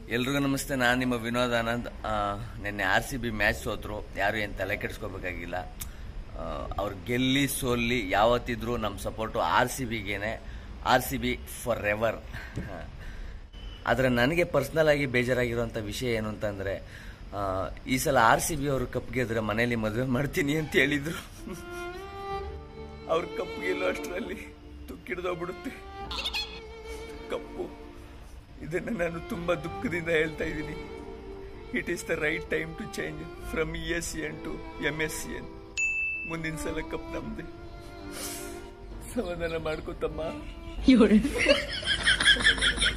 ಎಲ್ರಿಗೂ ನಮಸ್ತೆ ನಾನು ನಿಮ್ಮ ವಿನೋದ್ ಆನಂದ್ ಆ, ನಿನ್ನೆ ಆರ್ ಸಿ ಬಿ ಮ್ಯಾಚ್ ಸೋತರು ಯಾರು ಏನು ತಲೆ ಕೆಡಿಸ್ಕೋಬೇಕಾಗಿಲ್ಲ ಆ, ಅವ್ರು ಗೆಲ್ಲಿ ಸೋಲ್ಲಿ ಯಾವತ್ತಿದ್ರು ನಮ್ಮ ಸಪೋರ್ಟು ಆರ್ ಸಿ ಬಿಗೇನೆ R C B for ever ಆದರೆ ನನಗೆ ಪರ್ಸ್ನಲ್ ಆಗಿ ಬೇಜಾರಾಗಿರುವಂಥ ವಿಷಯ ಏನು ಅಂತಂದರೆ ಈ ಸಲ ಆರ್ ಸಿ ಬಿ ಅವರು ಕಪ್ ಗೆದ್ರೆ ಮನೇಲಿ ಮದುವೆ ಮಾಡ್ತೀನಿ ಅಂತ ಹೇಳಿದರು ಅವ್ರ ಕಪ್ ಗೆಲ್ಲೋ ಅಷ್ಟರಲ್ಲಿ ತುಕ್ಕಿಡ್ದೋಗ್ಬಿಡುತ್ತೆ ಕಪ್ಪು ಇದನ್ನು ನಾನು ತುಂಬ ದುಃಖದಿಂದ ಹೇಳ್ತಾ ಇದ್ದೀನಿ it is the right time to change from E S C N to M S C N ಮುಂದಿನ ಸಲ ಕಪ್ ನಮ್ದೆ ಸಮಾಧಾನ ಮಾಡ್ಕೋತಮ್ಮ